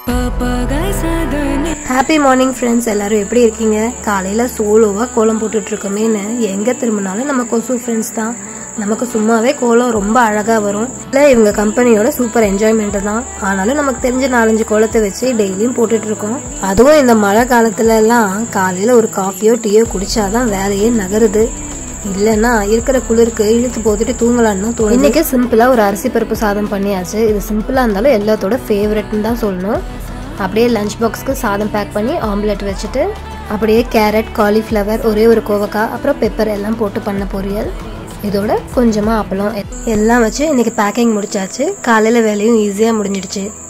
happy morning friends எல்லாரும் எப்படி இருக்கீங்க காலையில் சோலோவாக கோலம் போட்டுட்டு இருக்கோமேன்னு எங்கே திரும்பினாலும் நம்ம கொசு ஃப்ரெண்ட்ஸ் தான் நமக்கு சும்மாவே கோலம் ரொம்ப அழகாக வரும் இல்லை இவங்க கம்பெனியோட சூப்பர் என்ஜாய்மெண்ட் தான் ஆனாலும் நமக்கு தெரிஞ்ச நாலஞ்சு கோலத்தை வச்சு டெய்லியும் போட்டுட்டு இருக்கோம் அதுவும் இந்த மழை காலத்துல எல்லாம் காலையில் ஒரு காஃபியோ டீயோ குடிச்சாதான் வேலையே நகருது இல்லைன்னா இருக்கிற குளிருக்கு இழுத்து போட்டுட்டு தூங்கலான்னு தோணும் இன்னைக்கு சிம்பிளா ஒரு அரிசி பருப்பு சாதம் பண்ணியாச்சு இது சிம்பிளா இருந்தாலும் எல்லாத்தோட ஃபேவரட்னு தான் சொல்லணும் அப்படியே லஞ்ச் பாக்ஸ்க்கு சாதம் பேக் பண்ணி ஆம்லெட் வச்சுட்டு அப்படியே கேரட் காலிஃப்ளவர் ஒரே ஒரு கோவக்காய் அப்புறம் பெப்பர் எல்லாம் போட்டு பண்ண பொரியல் இதோட கொஞ்சமா அப்பளம் எல்லாம் வச்சு இன்னைக்கு பேக்கிங் முடிச்சாச்சு காலையில வேலையும் ஈஸியா முடிஞ்சிடுச்சு